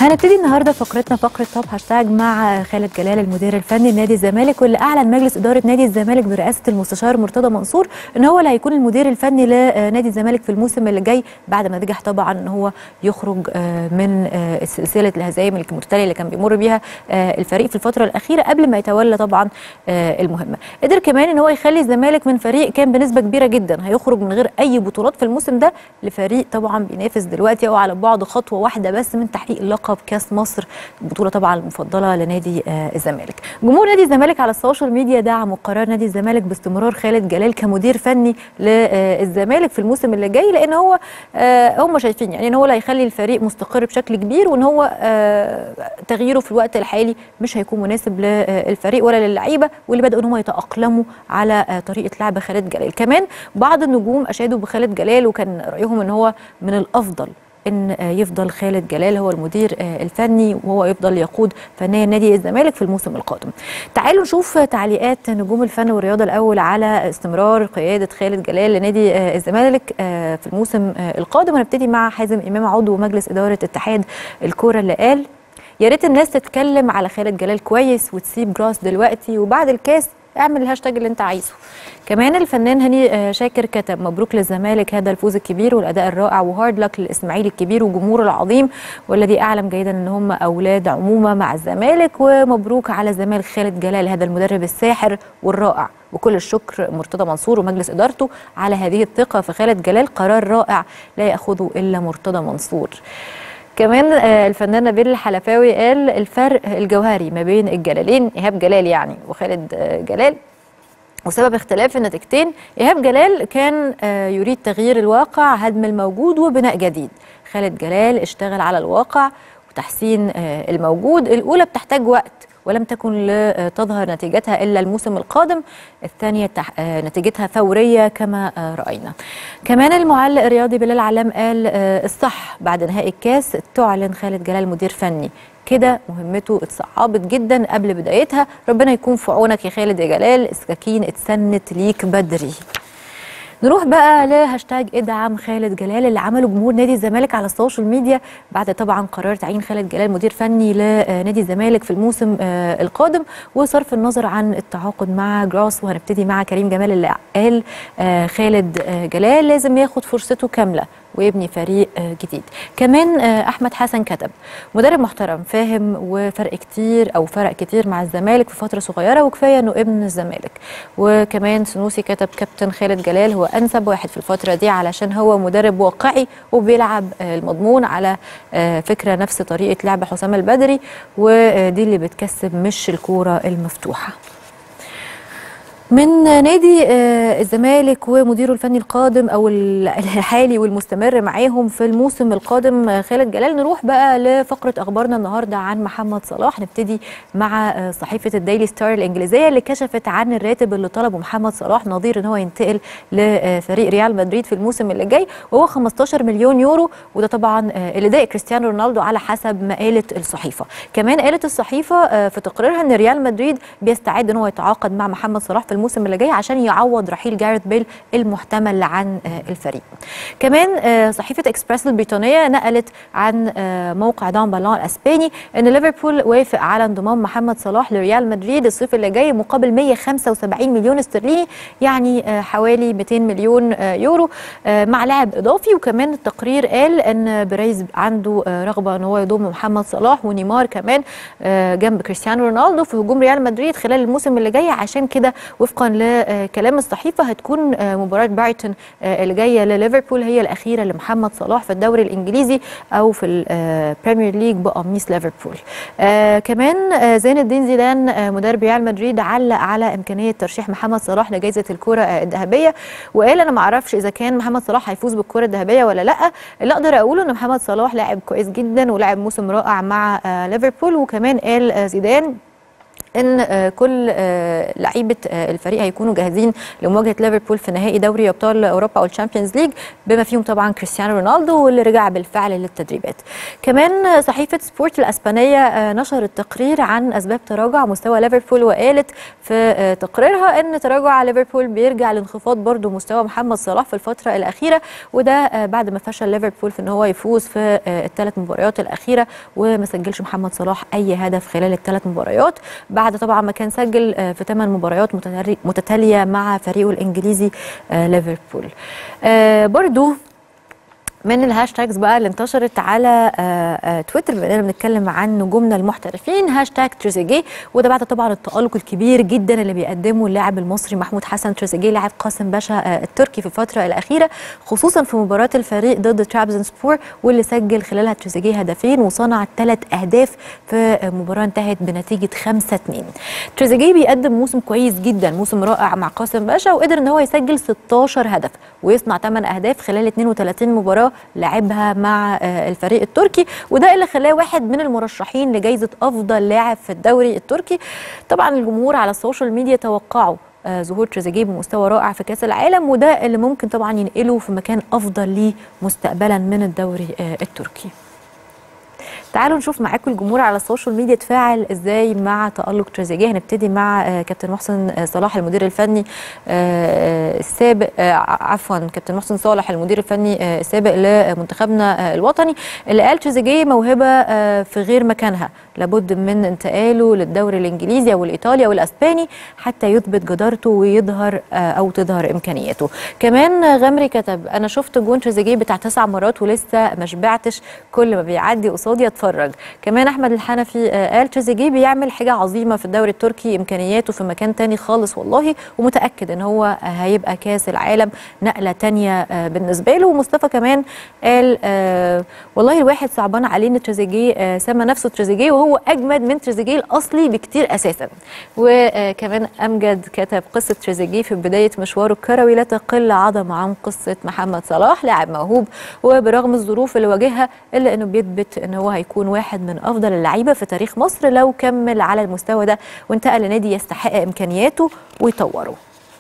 هنبتدي النهارده فقرتنا فقره توب هاشتاج مع خالد جلال المدير الفني لنادي الزمالك واللي اعلن مجلس اداره نادي الزمالك برئاسه المستشار مرتضى منصور ان هو اللي هيكون المدير الفني لنادي الزمالك في الموسم اللي جاي بعد ما نجح طبعا ان هو يخرج من سلسله الهزائم المتتاليه اللي كان بيمر بيها الفريق في الفتره الاخيره قبل ما يتولى طبعا المهمه قدر كمان ان هو يخلي الزمالك من فريق كان بنسبه كبيره جدا هيخرج من غير اي بطولات في الموسم ده لفريق طبعا بينافس دلوقتي او على بعد خطوه واحده بس من تحقيق لقب كاس مصر البطوله طبعا المفضله لنادي الزمالك جمهور نادي الزمالك على السوشيال ميديا دعموا قرار نادي الزمالك باستمرار خالد جلال كمدير فني للزمالك في الموسم اللي جاي لان هو هم شايفين يعني ان هو اللي هيخلي الفريق مستقر بشكل كبير وان هو تغييره في الوقت الحالي مش هيكون مناسب للفريق ولا للعيبه واللي بداوا ان هم يتاقلموا على طريقه لعب خالد جلال كمان بعض النجوم اشادوا بخالد جلال وكان رايهم ان هو من الافضل ان يفضل خالد جلال هو المدير الفني وهو يفضل يقود فنيا نادي الزمالك في الموسم القادم. تعالوا نشوف تعليقات نجوم الفن والرياضه الاول على استمرار قياده خالد جلال لنادي الزمالك في الموسم القادم ونبتدي مع حازم امام عضو مجلس اداره اتحاد الكوره اللي قال يا ريت الناس تتكلم على خالد جلال كويس وتسيب جراس دلوقتي وبعد الكاس اعمل الهاشتاج اللي انت عايزه كمان الفنان هاني شاكر كتب مبروك للزمالك هذا الفوز الكبير والاداء الرائع وهارد لك للاسماعيلي الكبير وجمهوره العظيم والذي اعلم جيدا ان هم اولاد عمومه مع الزمالك ومبروك على الزمالك خالد جلال هذا المدرب الساحر والرائع وكل الشكر مرتضى منصور ومجلس ادارته على هذه الثقه في خالد جلال قرار رائع لا ياخذه الا مرتضى منصور كمان الفنان نبيل الحلفاوي قال الفرق الجوهري ما بين الجلالين ايهاب جلال يعني وخالد جلال وسبب اختلاف النتيجتين ايهاب جلال كان يريد تغيير الواقع هدم الموجود وبناء جديد خالد جلال اشتغل على الواقع وتحسين الموجود الاولى بتحتاج وقت ولم تكن لتظهر نتيجتها الا الموسم القادم الثانيه نتيجتها ثوريه كما راينا كمان المعلق الرياضي بلال علام قال الصح بعد نهائي الكاس تعلن خالد جلال مدير فني كده مهمته اتصعبت جدا قبل بدايتها ربنا يكون في عونك يا خالد يا جلال السكاكين اتسنت ليك بدري نروح بقى لهاشتاج ادعم خالد جلال اللي عمله جمهور نادي الزمالك على السوشيال ميديا بعد طبعا قرار تعيين خالد جلال مدير فني لنادي الزمالك في الموسم القادم وصرف النظر عن التعاقد مع جراس وهنبتدي مع كريم جمال اللي قال خالد جلال لازم ياخد فرصته كامله ويبني فريق جديد كمان احمد حسن كتب مدرب محترم فاهم وفرق كتير او فرق كتير مع الزمالك في فتره صغيره وكفايه انه ابن الزمالك وكمان سنوسي كتب كابتن خالد جلال هو انسب واحد في الفتره دي علشان هو مدرب واقعي وبيلعب المضمون على فكره نفس طريقه لعب حسام البدري ودي اللي بتكسب مش الكوره المفتوحه من نادي الزمالك ومديره الفني القادم او الحالي والمستمر معاهم في الموسم القادم خالد جلال نروح بقى لفقره اخبارنا النهارده عن محمد صلاح نبتدي مع صحيفه الديلي ستار الانجليزيه اللي كشفت عن الراتب اللي طلبه محمد صلاح نظير ان هو ينتقل لفريق ريال مدريد في الموسم اللي جاي وهو 15 مليون يورو وده طبعا اللي ضايق كريستيانو رونالدو على حسب ما قالت الصحيفه كمان قالت الصحيفه في تقريرها ان ريال مدريد بيستعد ان هو يتعاقد مع محمد صلاح في الموسم اللي جاي عشان يعوض رحيل جاريث بيل المحتمل عن الفريق كمان صحيفه اكسبريس البريطانيه نقلت عن موقع دان بالون الاسباني ان ليفربول وافق على انضمام محمد صلاح لريال مدريد الصيف اللي جاي مقابل 175 مليون استرليني يعني حوالي 200 مليون يورو مع لاعب اضافي وكمان التقرير قال ان بريز عنده رغبه ان هو يضم محمد صلاح ونيمار كمان جنب كريستيانو رونالدو في هجوم ريال مدريد خلال الموسم اللي جاي عشان كده وفقا لكلام الصحيفه هتكون مباراه برايتون اللي جايه لليفربول هي الاخيره لمحمد صلاح في الدوري الانجليزي او في البريمير ليج بقميص ليفربول كمان زين الدين زيدان مدرب ريال مدريد علق على امكانيه ترشيح محمد صلاح لجائزه الكره الذهبيه وقال انا ما اعرفش اذا كان محمد صلاح هيفوز بالكره الذهبيه ولا لا اللي اقدر اقوله ان محمد صلاح لاعب كويس جدا ولاعب موسم رائع مع ليفربول وكمان قال زيدان ان كل لعيبه الفريق هيكونوا جاهزين لمواجهه ليفربول في نهائي دوري ابطال اوروبا او الشامبيونز ليج بما فيهم طبعا كريستيانو رونالدو واللي رجع بالفعل للتدريبات. كمان صحيفه سبورت الاسبانيه نشرت تقرير عن اسباب تراجع مستوى ليفربول وقالت في تقريرها ان تراجع ليفربول بيرجع لانخفاض برضه مستوى محمد صلاح في الفتره الاخيره وده بعد ما فشل ليفربول في ان هو يفوز في الثلاث مباريات الاخيره وما سجلش محمد صلاح اي هدف خلال الثلاث مباريات بعد طبعا ما كان سجل في ثمان مباريات متتاليه مع فريقه الانجليزي ليفربول برضو من الهاشتاجز بقى اللي انتشرت على تويتر بما اننا بنتكلم عن نجومنا المحترفين هاشتاج تريزيجيه وده بعد طبعا التالق الكبير جدا اللي بيقدمه اللاعب المصري محمود حسن تريزيجيه لاعب قاسم باشا التركي في الفتره الاخيره خصوصا في مباراه الفريق ضد ترابزون سبور واللي سجل خلالها تريزيجيه هدفين وصنع ثلاث اهداف في مباراه انتهت بنتيجه 5 2 تريزيجيه بيقدم موسم كويس جدا موسم رائع مع قاسم باشا وقدر ان هو يسجل 16 هدف ويصنع 8 اهداف خلال 32 مباراه لعبها مع الفريق التركي وده اللي خلاه واحد من المرشحين لجائزه افضل لاعب في الدوري التركي طبعا الجمهور على السوشيال ميديا توقعوا ظهور تريزيجيه بمستوى رائع في كاس العالم وده اللي ممكن طبعا ينقله في مكان افضل ليه مستقبلا من الدوري التركي تعالوا نشوف معاكم الجمهور على السوشيال ميديا تفاعل ازاي مع تالق تريزيجيه هنبتدي مع كابتن محسن صلاح المدير الفني السابق عفوا كابتن محسن صالح المدير الفني السابق لمنتخبنا الوطني اللي قال تريزيجيه موهبه في غير مكانها لابد من انتقاله للدوري الانجليزي او الايطالي او الاسباني حتى يثبت جدارته ويظهر او تظهر امكانياته كمان غمري كتب انا شفت جون تريزيجيه بتاع تسع مرات ولسه ما شبعتش كل ما بيعدي قصادي اتفرج كمان احمد الحنفي قال تريزيجيه بيعمل حاجه عظيمه في الدوري التركي امكانياته في مكان تاني خالص والله ومتاكد ان هو هيبقى كاس العالم نقله تانية بالنسبه له ومصطفى كمان قال والله الواحد صعبان عليه ان تريزيجيه سمى نفسه تريزيجيه وهو اجمد من تريزيجيه الاصلي بكتير اساسا وكمان امجد كتب قصه تريزيجيه في بدايه مشواره الكروي لا تقل عظمه عن قصه محمد صلاح لاعب موهوب وبرغم الظروف اللي واجهها الا انه بيثبت ان هو هيكون واحد من افضل اللعيبه في تاريخ مصر لو كمل على المستوى ده وانتقل لنادي يستحق امكانياته ويطوره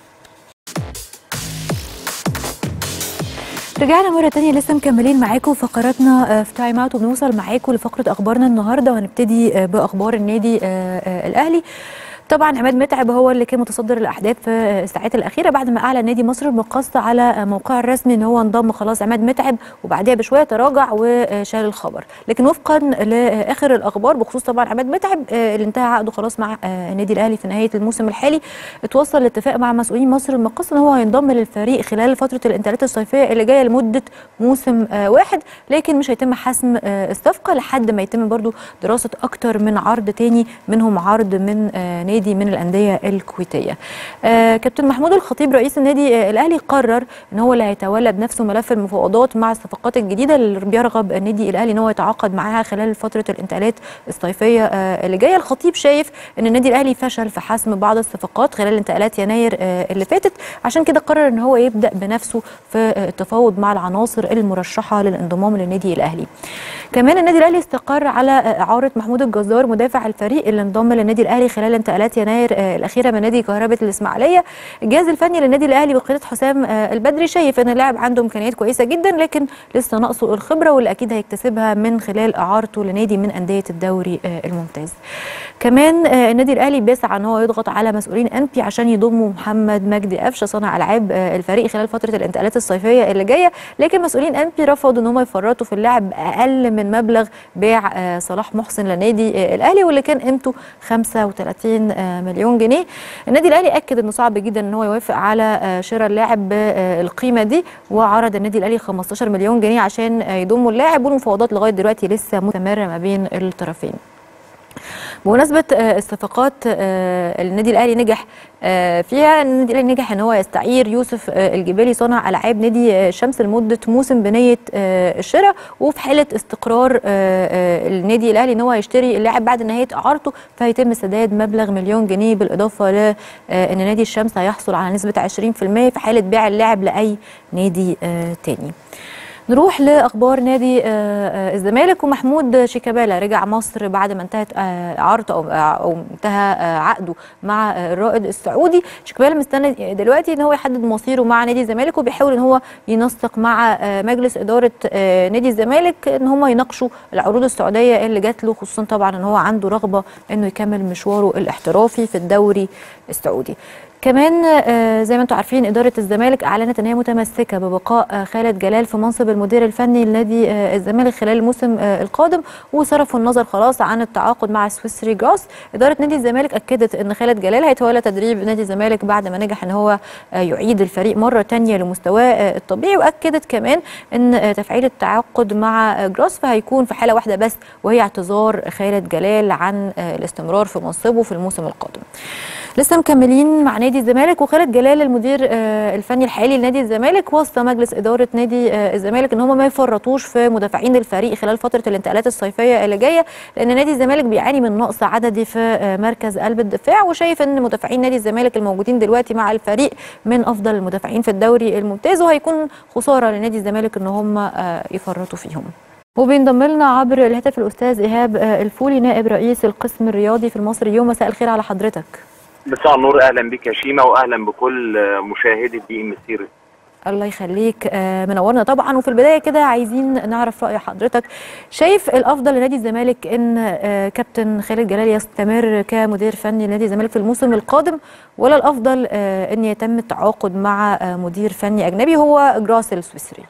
رجعنا مرة تانية لسه مكملين معاكم فقراتنا في تايم اوت وبنوصل معاكم لفقرة أخبارنا النهاردة وهنبتدي بأخبار النادي الأهلي طبعا عماد متعب هو اللي كان متصدر الاحداث في الساعات الاخيره بعد ما اعلن نادي مصر المقاصه على موقعه الرسمي ان هو انضم خلاص عماد متعب وبعدها بشويه تراجع وشال الخبر لكن وفقا لاخر الاخبار بخصوص طبعا عماد متعب اللي انتهى عقده خلاص مع النادي الاهلي في نهايه الموسم الحالي اتوصل لاتفاق مع مسؤولين مصر المقاصه ان هو هينضم للفريق خلال فتره الانتقالات الصيفيه اللي جايه لمده موسم واحد لكن مش هيتم حسم الصفقه لحد ما يتم برضو دراسه اكتر من عرض تاني منهم عرض من نادي من الانديه الكويتيه. آه كابتن محمود الخطيب رئيس النادي الاهلي قرر ان هو اللي هيتولى بنفسه ملف المفاوضات مع الصفقات الجديده اللي بيرغب النادي الاهلي ان هو يتعاقد معاها خلال فتره الانتقالات الصيفيه آه اللي جايه، الخطيب شايف ان النادي الاهلي فشل في حسم بعض الصفقات خلال انتقالات يناير آه اللي فاتت، عشان كده قرر ان هو يبدا بنفسه في التفاوض مع العناصر المرشحه للانضمام للنادي الاهلي. كمان النادي الاهلي استقر على اعاره محمود الجزار مدافع الفريق اللي انضم للنادي الاهلي خلال انتقالات يناير الاخيره من نادي كهرباء الاسماعيليه الجهاز الفني للنادي الاهلي بقياده حسام البدري شايف ان اللاعب عنده امكانيات كويسه جدا لكن لسه ناقصه الخبره واللي اكيد هيكتسبها من خلال اعارته لنادي من انديه الدوري الممتاز كمان النادي الاهلي بيسعى ان هو يضغط على مسؤولين انبي عشان يضموا محمد مجدي قفشه صانع العاب الفريق خلال فتره الانتقالات الصيفيه اللي جايه لكن مسؤولين انبي رفضوا ان هم يفرطوا في اللاعب اقل من مبلغ بيع صلاح محسن للنادي الاهلي واللي كان قيمته 35 مليون جنيه النادي الاهلي اكد انه صعب جدا ان هو يوافق على شراء اللاعب بالقيمه دي وعرض النادي الاهلي 15 مليون جنيه عشان يضموا اللاعب والمفاوضات لغايه دلوقتي لسه مستمره ما بين الطرفين بمناسبه الصفقات النادي الاهلي نجح فيها النادي الاهلي نجح ان هو يستعير يوسف الجبالي صانع العاب نادي الشمس لمده موسم بنيه الشراء وفي حاله استقرار النادي الاهلي ان هو يشتري اللاعب بعد نهايه اعارته فهيتم سداد مبلغ مليون جنيه بالاضافه ل ان نادي الشمس هيحصل على نسبه 20% في حاله بيع اللاعب لاي نادي تاني نروح لاخبار نادي الزمالك ومحمود شيكابالا رجع مصر بعد ما انتهت عرضه او او انتهى عقده مع الرائد السعودي شيكابالا مستني دلوقتي ان هو يحدد مصيره مع نادي الزمالك وبيحاول ان هو ينسق مع مجلس اداره نادي الزمالك ان هم يناقشوا العروض السعوديه اللي جات له خصوصا طبعا ان هو عنده رغبه انه يكمل مشواره الاحترافي في الدوري السعودي كمان زي ما انتم عارفين اداره الزمالك اعلنت ان هي متمسكه ببقاء خالد جلال في منصب المدير الفني لنادي الزمالك خلال الموسم القادم وصرفوا النظر خلاص عن التعاقد مع سويسري جراس اداره نادي الزمالك اكدت ان خالد جلال هيتولى تدريب نادي الزمالك بعد ما نجح ان هو يعيد الفريق مره ثانيه لمستواه الطبيعي واكدت كمان ان تفعيل التعاقد مع جراس فهيكون في حاله واحده بس وهي اعتذار خالد جلال عن الاستمرار في منصبه في الموسم القادم لسه مكملين مع نادي الزمالك وخالد جلال المدير الفني الحالي لنادي الزمالك وصى مجلس اداره نادي الزمالك ان هم ما يفرطوش في مدافعين الفريق خلال فتره الانتقالات الصيفيه اللي جايه لان نادي الزمالك بيعاني من نقص عددي في مركز قلب الدفاع وشايف ان مدافعين نادي الزمالك الموجودين دلوقتي مع الفريق من افضل المدافعين في الدوري الممتاز وهيكون خساره لنادي الزمالك ان هم يفرطوا فيهم وبينضم لنا عبر الهاتف الاستاذ ايهاب الفولي نائب رئيس القسم الرياضي في المصري اليوم مساء الخير على حضرتك مساء النور اهلا بك يا شيماء واهلا بكل مشاهدي دي ام سيريس الله يخليك منورنا طبعا وفي البدايه كده عايزين نعرف راي حضرتك شايف الافضل لنادي الزمالك ان كابتن خالد جلال يستمر كمدير فني لنادي الزمالك في الموسم القادم ولا الافضل ان يتم التعاقد مع مدير فني اجنبي هو جراس السويسري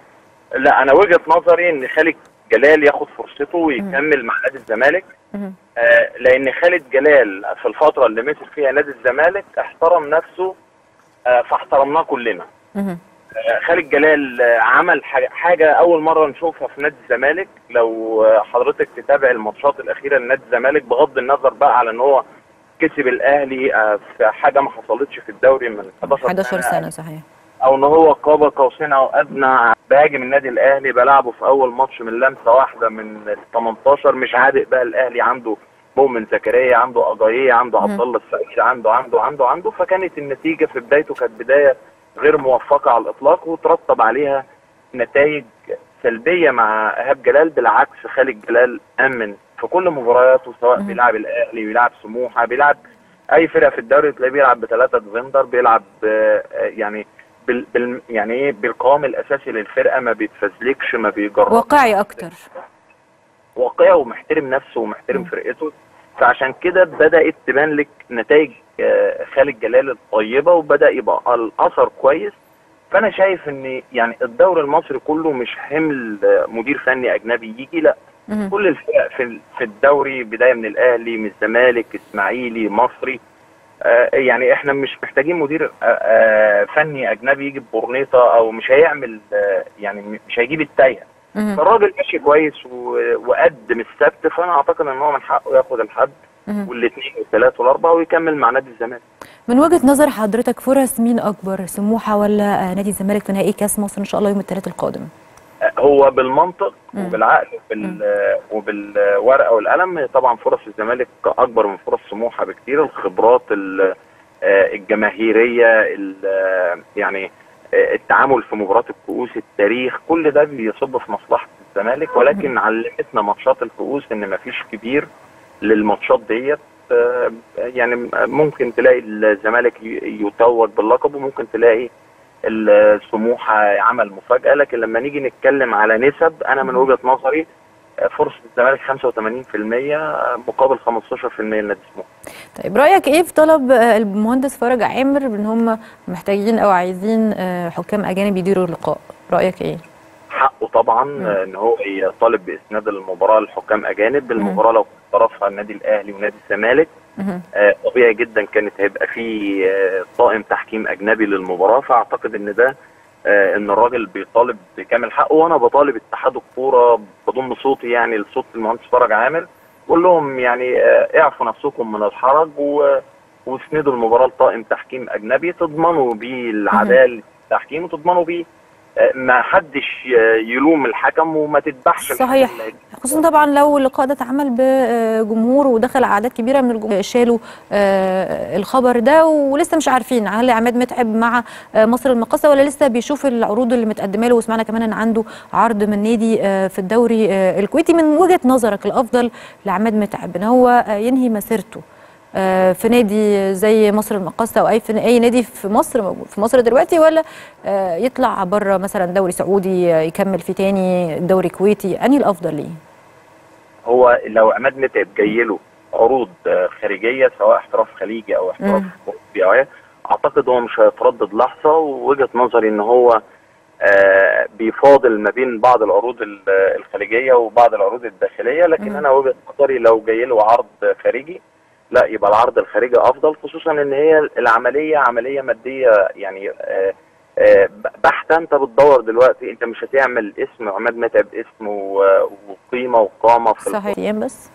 لا انا وجهه نظري ان خالد جلال ياخد فرصته ويكمل مع نادي الزمالك آه لان خالد جلال في الفتره اللي مسك فيها نادي الزمالك احترم نفسه آه فاحترمناه كلنا آه خالد جلال عمل حاجه اول مره نشوفها في نادي الزمالك لو حضرتك تتابع الماتشات الاخيره لنادي الزمالك بغض النظر بقى على ان هو كسب الاهلي في حاجه ما حصلتش في الدوري من 11 11 سنه صحيح او ان هو قاب قوسين او ادنى بهاجم النادي الاهلي بلعبه في اول ماتش من لمسه واحده من 18 مش عادق بقى الاهلي عنده مؤمن زكريا عنده اجاييه عنده عبد الله السعيد عنده عنده عنده عنده فكانت النتيجه في بدايته كانت بدايه غير موفقه على الاطلاق وترتب عليها نتائج سلبيه مع ايهاب جلال بالعكس خالد جلال امن في كل مبارياته سواء بيلعب الاهلي بيلعب سموحه بيلعب اي فرقه في الدوري تلاقيه بيلعب بثلاثه ديفندر بيلعب يعني بال, بال يعني ايه بالقوام الاساسي للفرقه ما بيتفزلكش ما بيجرب واقعي اكتر واقعي ومحترم نفسه ومحترم م. فرقته فعشان كده بدات تبان لك نتائج خالد جلال الطيبه وبدا يبقى الاثر كويس فانا شايف ان يعني الدوري المصري كله مش حمل مدير فني اجنبي يجي لا م. كل الفرق في في الدوري بدايه من الاهلي من الزمالك اسماعيلي مصري يعني احنا مش محتاجين مدير فني اجنبي يجي بورنيطه او مش هيعمل يعني مش هيجيب التايهه فالراجل ماشي كويس وقدم السبت فانا اعتقد ان هو من حقه ياخد الحد والاثنين والثلاث والاربعه ويكمل مع نادي الزمالك. من وجهه نظر حضرتك فرص مين اكبر سموحه ولا نادي الزمالك في نهائي كاس مصر ان شاء الله يوم الثلاث القادم؟ هو بالمنطق وبالعقل وبال وبالورقه والقلم طبعا فرص الزمالك اكبر من فرص سموحه بكتير الخبرات الجماهيريه يعني التعامل في مباراه الكؤوس التاريخ كل ده بيصب في مصلحه الزمالك ولكن علمتنا ماتشات الكؤوس ان مفيش كبير للماتشات ديت يعني ممكن تلاقي الزمالك يتوج باللقب وممكن تلاقي السموحه عمل مفاجاه لكن لما نيجي نتكلم على نسب انا من وجهه نظري فرصه الزمالك 85% مقابل 15% لنادي سموحه. طيب رايك ايه في طلب المهندس فرج عامر ان هم محتاجين او عايزين حكام اجانب يديروا اللقاء؟ رايك ايه؟ حقه طبعا مم. ان هو يطالب باسناد المباراه لحكام اجانب المباراه لو طرفها النادي الاهلي ونادي الزمالك آه طبيعي جدا كانت هيبقى في آه طاقم تحكيم اجنبي للمباراه فاعتقد ان ده آه ان الراجل بيطالب بكامل حقه وانا بطالب اتحاد الكوره بضم صوتي يعني لصوت المهندس فرج عامر بقول لهم يعني آه اعفوا نفسكم من الحرج و واسندوا المباراه لطاقم تحكيم اجنبي تضمنوا بيه العداله التحكيم وتضمنوا بيه آه، ما حدش آه، يلوم الحكم وما تذبحش الحكم صحيح اللي هيجي. خصوصا طبعا لو اللقاء ده اتعمل بجمهور ودخل اعداد كبيره من الجمهور شالوا آه، الخبر ده ولسه مش عارفين هل عماد متعب مع آه، مصر المقاصه ولا لسه بيشوف العروض اللي متقدمه له وسمعنا كمان ان عنده عرض من نادي آه، في الدوري آه، الكويتي من وجهه نظرك الافضل لعماد متعب ان هو آه، ينهي مسيرته آه، في نادي زي مصر المقاصه او اي في اي نادي في مصر موجود في مصر دلوقتي ولا آه، يطلع بره مثلا دوري سعودي آه، يكمل فيه تاني دوري كويتي انهي الافضل ليه؟ هو لو عماد متعب جاي له عروض آه، خارجيه سواء احتراف خليجي او احتراف مم. اوروبي او إيه، اعتقد هو مش هيتردد لحظه ووجهه نظري ان هو آه، بيفاضل ما بين بعض العروض ال- الخارجيه وبعض العروض الداخليه لكن مم. انا وجهه نظري لو جاي له عرض خارجي لا يبقى العرض الخارجي افضل خصوصا ان هي العمليه عمليه ماديه يعني آه، آه، بحته انت بتدور دلوقتي انت مش هتعمل اسم عماد متعب اسم و- وقيمه وقامه في صحيح ايام بس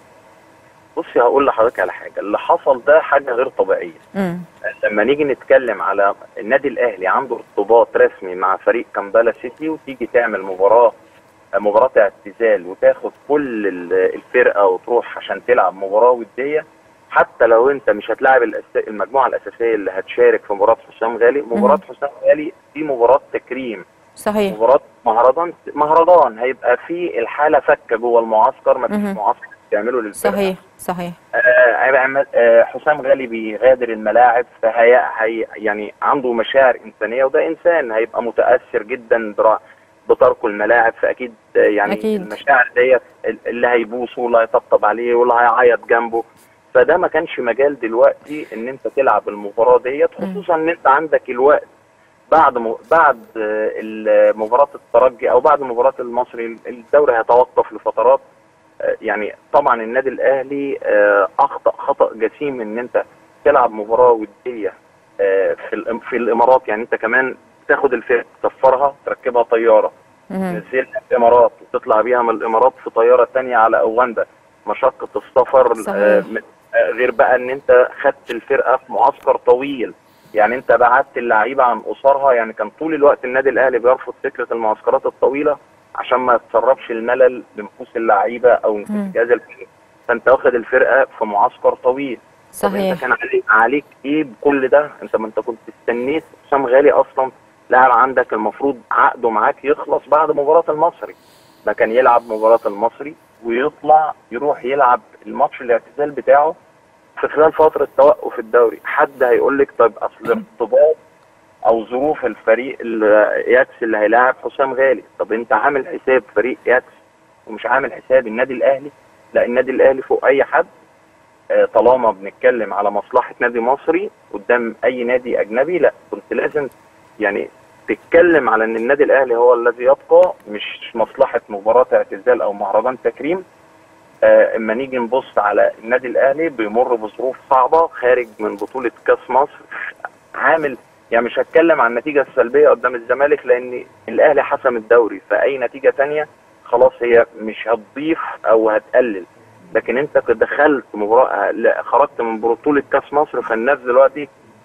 بصي هقول لحضرتك على حاجه اللي حصل ده حاجه غير طبيعيه امم لما نيجي نتكلم على النادي الاهلي عنده ارتباط رسمي مع فريق كامبالا سيتي وتيجي تعمل مباراه مباراه اعتزال وتاخد كل ال- الفرقه وتروح عشان تلعب مباراه وديه حتى لو انت مش هتلاعب الأس- المجموعه الاساسيه اللي هتشارك في مباراه حسام غالي مباراه حسام غالي دي مباراه تكريم صحيح مباراه مهرجان مهرجان هيبقى في الحاله فكه جوه المعسكر ما مهم. فيش معسكر بيعملوا للفرقه صحيح صحيح آه، عماد- آه، حسام غالي بيغادر الملاعب فهي هي يعني عنده مشاعر انسانيه وده انسان هيبقى متاثر جدا برا- بتركه الملاعب فاكيد آه، يعني أكيد. المشاعر ديت اللي هيبوسه واللي هيطبطب عليه واللي هيعيط جنبه فده ما كانش مجال دلوقتي ان انت تلعب المباراه ديت مم. خصوصا ان انت عندك الوقت بعد م... بعد آه، ال- مباراه الترجي او بعد مباراه المصري الدوري هيتوقف لفترات آه، يعني طبعا النادي الاهلي آه، اخطا خطا جسيم ان انت تلعب مباراه وديه آه، في الإم- في الامارات يعني انت كمان تاخد الفرقه تسفرها تركبها طياره مهم. تنزلها الامارات وتطلع بيها من الامارات في طياره تانية على اوغندا مشقه السفر صحيح. آه، م- آه، غير بقى ان انت خدت الفرقه في معسكر طويل يعني انت بعدت اللعيبه عن اسرها يعني كان طول الوقت النادي الاهلي بيرفض فكره المعسكرات الطويله عشان ما يتسربش الملل لنفوس اللعيبه او نفوس مم. الجهاز الفني فانت واخد الفرقه في معسكر طويل طب انت صحيح كان عليك, عليك ايه بكل ده انت ما انت كنت استنيت حسام غالي اصلا لاعب عندك المفروض عقده معاك يخلص بعد مباراه المصري ده كان يلعب مباراه المصري ويطلع يروح يلعب الماتش الاعتزال بتاعه في خلال فتره توقف الدوري حد هيقول لك طيب اصل ارتباط او ظروف الفريق الاياكس اللي هيلاعب حسام غالي طب انت عامل حساب فريق اياكس ومش عامل حساب النادي الاهلي لا النادي الاهلي فوق اي حد آه، طالما بنتكلم على مصلحه نادي مصري قدام اي نادي اجنبي لا كنت لازم يعني تتكلم على ان النادي الاهلي هو الذي يبقى مش مصلحه مباراه اعتزال او مهرجان تكريم آه، اما نيجي نبص على النادي الاهلي بيمر بظروف صعبه خارج من بطوله كاس مصر عامل يعني مش هتكلم عن النتيجه السلبيه قدام الزمالك لان الاهلي حسم الدوري فاي نتيجه تانية خلاص هي مش هتضيف او هتقلل لكن انت دخلت مباراه لا، خرجت من بطوله كاس مصر فالناس دلوقتي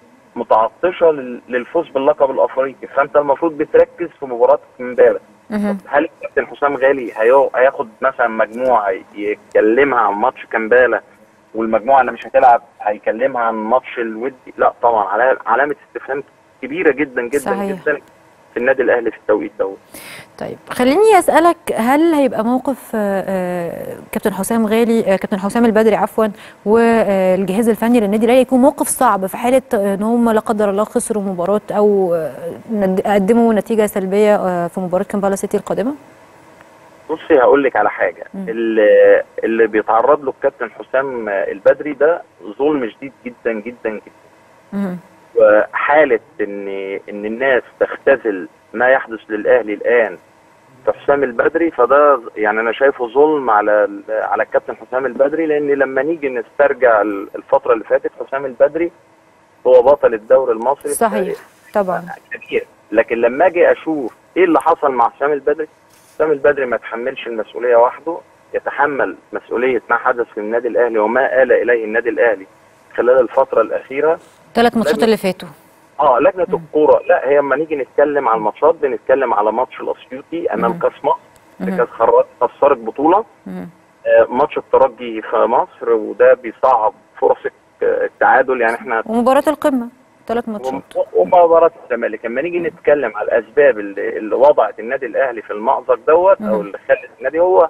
متعطشه لل- للفوز باللقب الافريقي فانت المفروض بتركز في مباراه امبارح مهم. هل الكابتن حسام غالي هيو- هياخد مثلا مجموعه يكلمها عن ماتش كامبالا والمجموعه اللي مش هتلعب هيكلمها عن ماتش الودي لا طبعا على علامه استفهام كبيره جدا جدا صحيح. جدا في النادي الاهلي في التوقيت دوت طيب خليني اسالك هل هيبقى موقف آه، آه، كابتن حسام غالي آه، كابتن حسام البدري عفوا والجهاز الفني للنادي الاهلي يكون موقف صعب في حاله آه، ان هم لا قدر الله خسروا مباراه او آه، ند- قدموا نتيجه سلبيه آه، في مباراه كامبالا سيتي القادمه؟ بصي هقول لك على حاجه مم. اللي, اللي بيتعرض له الكابتن حسام البدري ده ظلم شديد جدا جدا جدا مهم. وحاله ان ان الناس تختزل ما يحدث للاهلي الان في حسام البدري فده يعني انا شايفه ظلم على ال- على الكابتن حسام البدري لان لما نيجي نسترجع ال- الفتره اللي فاتت حسام البدري هو بطل الدوري المصري صحيح طبعا كبير لكن لما اجي اشوف ايه اللي حصل مع حسام البدري حسام البدري ما تحملش المسؤوليه وحده يتحمل مسؤوليه ما حدث في النادي الاهلي وما آل اليه النادي الاهلي خلال الفتره الاخيره ثلاث ماتشات لازم- اللي فاتوا اه لجنه الكوره لا هي اما نيجي نتكلم على الماتشات بنتكلم على ماتش الاسيوطي امام مم. كاس مصر مم. في كاس خراج خسرت بطوله مم. آه، ماتش الترجي في مصر وده بيصعب فرص التعادل يعني احنا ومباراه القمه ثلاث ماتشات ومباراه الزمالك لما نيجي نتكلم على الاسباب اللي, اللي وضعت النادي الاهلي في المأزق دوت او مم. اللي خلت النادي هو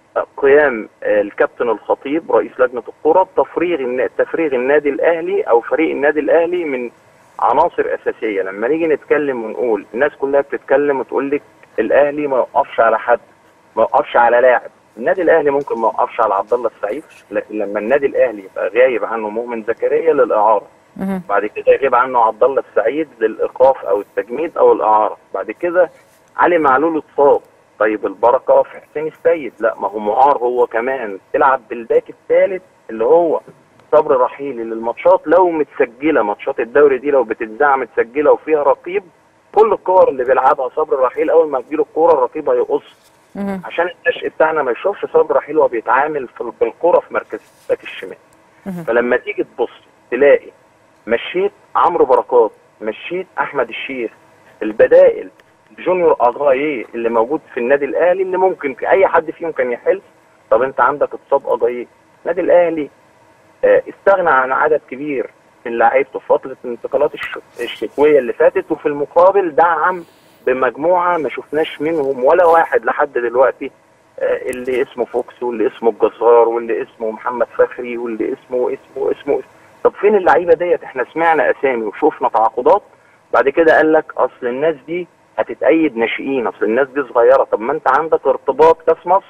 قيام آه، الكابتن الخطيب رئيس لجنه الكره بتفريغ النا- تفريغ النادي الاهلي او فريق النادي الاهلي من عناصر اساسيه لما نيجي نتكلم ونقول الناس كلها بتتكلم وتقول لك الاهلي ما يوقفش على حد ما يوقفش على لاعب النادي الاهلي ممكن ما يوقفش على عبد الله السعيد لكن لما النادي الاهلي يبقى غايب عنه مؤمن زكريا للاعاره مهم. بعد كده يغيب عنه عبد الله السعيد للايقاف او التجميد او الاعاره بعد كده علي معلول اتصاب طيب البركه في حسين السيد لا ما هو معار هو كمان تلعب بالباك الثالث اللي هو صبر رحيلي للماتشات لو متسجله ماتشات الدوري دي لو بتتذاع متسجله وفيها رقيب كل الكور اللي بيلعبها صبر رحيل اول ما تجيله الكوره الرقيب هيقص مهم. عشان النشء بتاعنا ما يشوفش صبر رحيل وهو بيتعامل في- بالكوره في مركز باك الشمال مهم. فلما تيجي تبص تلاقي مشيت عمرو بركات مشيت احمد الشيخ البدائل جونيور اجاييه اللي موجود في النادي الاهلي اللي ممكن اي حد فيهم كان يحل طب انت عندك اتصاب اجاييه النادي الاهلي آه، استغنى عن عدد كبير من لعيبته في فتره الانتقالات الش- الشتويه اللي فاتت وفي المقابل دعم بمجموعه ما شفناش منهم ولا واحد لحد دلوقتي آه، اللي اسمه فوكس واللي اسمه الجزار واللي اسمه محمد فخري واللي اسمه اسمه اسمه, اسمه. طب فين اللعيبه ديت احنا سمعنا اسامي وشوفنا تعاقدات بعد كده قال لك اصل الناس دي هتتأيد ناشئين اصل الناس دي صغيره طب ما انت عندك ارتباط كاس مصر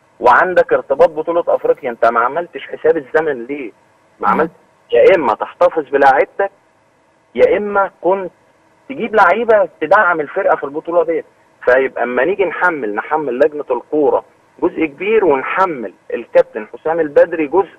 وعندك ارتباط بطوله افريقيا انت ما عملتش حساب الزمن ليه؟ ما مم. عملت يا اما تحتفظ بلاعيبتك يا اما كنت تجيب لعيبه تدعم الفرقه في البطوله ديت فيبقى اما نيجي نحمل نحمل لجنه الكوره جزء كبير ونحمل الكابتن حسام البدري جزء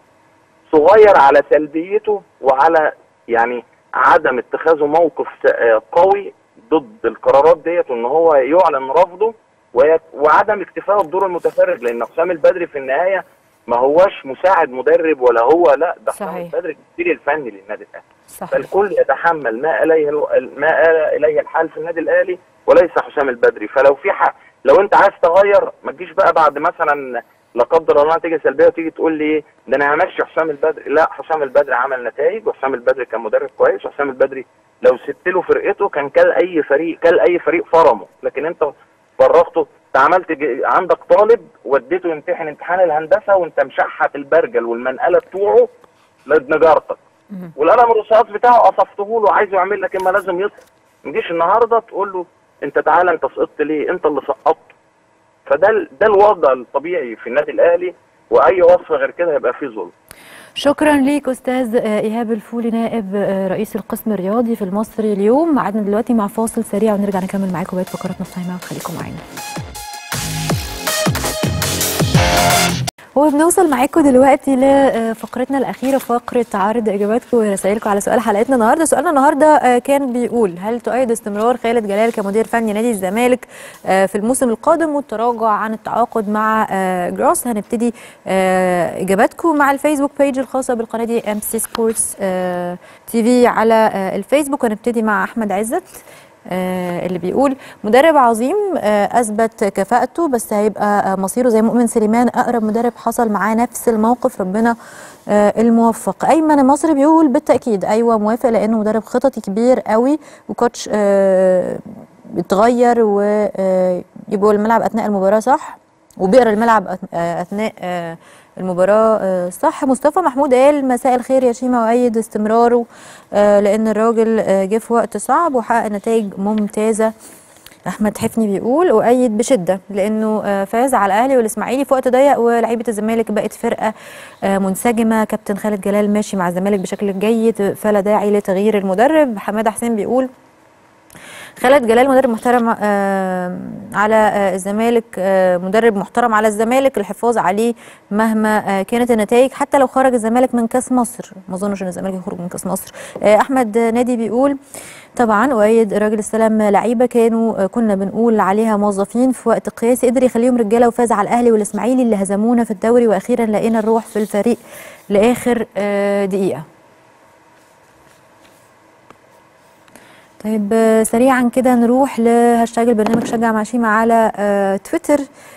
صغير على سلبيته وعلى يعني عدم اتخاذه موقف س- آه قوي ضد القرارات ديت وان هو يعلن رفضه وي- وعدم اكتفائه بدور المتفرج لان حسام البدري في النهايه ما هوش مساعد مدرب ولا هو لا ده حسام صحيح. البدري المدير الفني للنادي الاهلي صحيح فالكل يتحمل ما اليه ال- ما آل اليه الحال في النادي الاهلي وليس حسام البدري فلو في حق لو انت عايز تغير ما تجيش بقى بعد مثلا لا قدر الله نتيجه سلبيه وتيجي تقول لي ايه ده انا همشي حسام البدري لا حسام البدري عمل نتائج وحسام البدري كان مدرب كويس وحسام البدري لو سبت له فرقته كان كل اي فريق كل اي فريق فرمه لكن انت فرغته انت عملت ج- عندك طالب وديته يمتحن امتحان الهندسه وانت مشحت البرجل والمنقله بتوعه لنجارتك مهم. والقلم الرصاص بتاعه قصفته له عايزه يعمل لك اما لازم يسقط ما تجيش النهارده تقول له انت تعالى انت سقطت ليه انت اللي سقطته فده ال- ده الوضع الطبيعي في النادي الاهلي واي وصف غير كده هيبقى فيه ظلم شكرا ليك استاذ آه، ايهاب الفولي نائب آه، رئيس القسم الرياضي في المصري اليوم قعدنا دلوقتي مع فاصل سريع ونرجع نكمل معاكم بقيه فقراتنا في تايم اوت خليكم معانا وبنوصل معاكم دلوقتي لفقرتنا الأخيرة فقرة عرض إجاباتكم ورسائلكم على سؤال حلقتنا النهاردة سؤالنا النهاردة آه، كان بيقول هل تؤيد استمرار خالد جلال كمدير فني نادي الزمالك آه، في الموسم القادم والتراجع عن التعاقد مع آه، جروس هنبتدي آه، إجاباتكم مع الفيسبوك بيج الخاصة بالقناة دي ام سي سبورتس تي في على آه، الفيسبوك هنبتدي مع أحمد عزت آه، اللي بيقول مدرب عظيم آه، اثبت كفاءته بس هيبقى آه، مصيره زي مؤمن سليمان اقرب مدرب حصل معاه نفس الموقف ربنا آه، الموفق ايمن المصري بيقول بالتاكيد ايوه موافق لانه مدرب خططي كبير قوي وكوتش آه، بيتغير ويبقوا الملعب اثناء المباراه صح وبيقرا الملعب أث- آه، اثناء آه، المباراه آه، صح مصطفى محمود قال مساء الخير يا شيماء وايد استمراره آه، لان الراجل آه، جه في وقت صعب وحقق نتائج ممتازه احمد حفني بيقول اؤيد بشده لانه آه، فاز على الاهلي والاسماعيلي في وقت ضيق ولاعيبه الزمالك بقت فرقه آه، منسجمه كابتن خالد جلال ماشي مع الزمالك بشكل جيد فلا داعي لتغيير المدرب حماده حسين بيقول خالد جلال مدرب محترم آه، على آه، الزمالك آه، مدرب محترم على الزمالك الحفاظ عليه مهما آه، كانت النتائج حتى لو خرج الزمالك من كاس مصر ما اظنش ان الزمالك يخرج من كاس مصر آه، احمد نادي بيقول طبعا اؤيد راجل السلام لعيبه كانوا آه، كنا بنقول عليها موظفين في وقت قياسي قدر يخليهم رجاله وفاز على الاهلي والاسماعيلي اللي هزمونا في الدوري واخيرا لقينا الروح في الفريق لاخر آه، دقيقه طيب آه، سريعا كده نروح لهاشتاج البرنامج شجع مع شيماء على آه، تويتر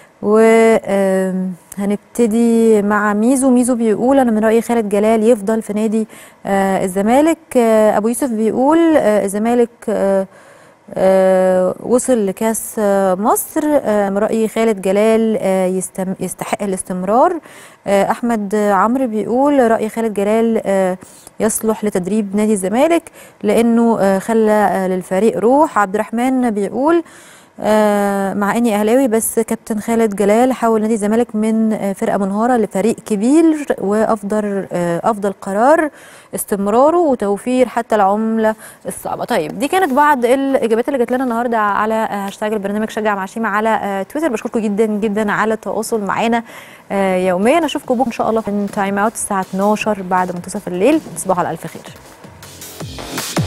وهنبتدي مع ميزو ميزو بيقول انا من رايي خالد جلال يفضل في نادي آه، الزمالك آه، ابو يوسف بيقول آه، الزمالك آه، آه، وصل لكاس آه، مصر آه، من رايي خالد جلال آه، يستم- يستحق الاستمرار آه، احمد عمرو بيقول راي خالد جلال آه، يصلح لتدريب نادي الزمالك لانه آه، خلى آه، للفريق روح عبد الرحمن بيقول آه، مع اني اهلاوي بس كابتن خالد جلال حول نادي الزمالك من آه، فرقه منهاره لفريق كبير وافضل آه، افضل قرار استمراره وتوفير حتى العمله الصعبه طيب دي كانت بعض الاجابات اللي جات لنا النهارده على آه، هاشتاج البرنامج شجع مع شيماء على آه، تويتر بشكركم جدا جدا على التواصل معانا آه، يوميا اشوفكم بكره ان شاء الله في تايم اوت الساعه 12 بعد منتصف الليل تصبحوا على الف خير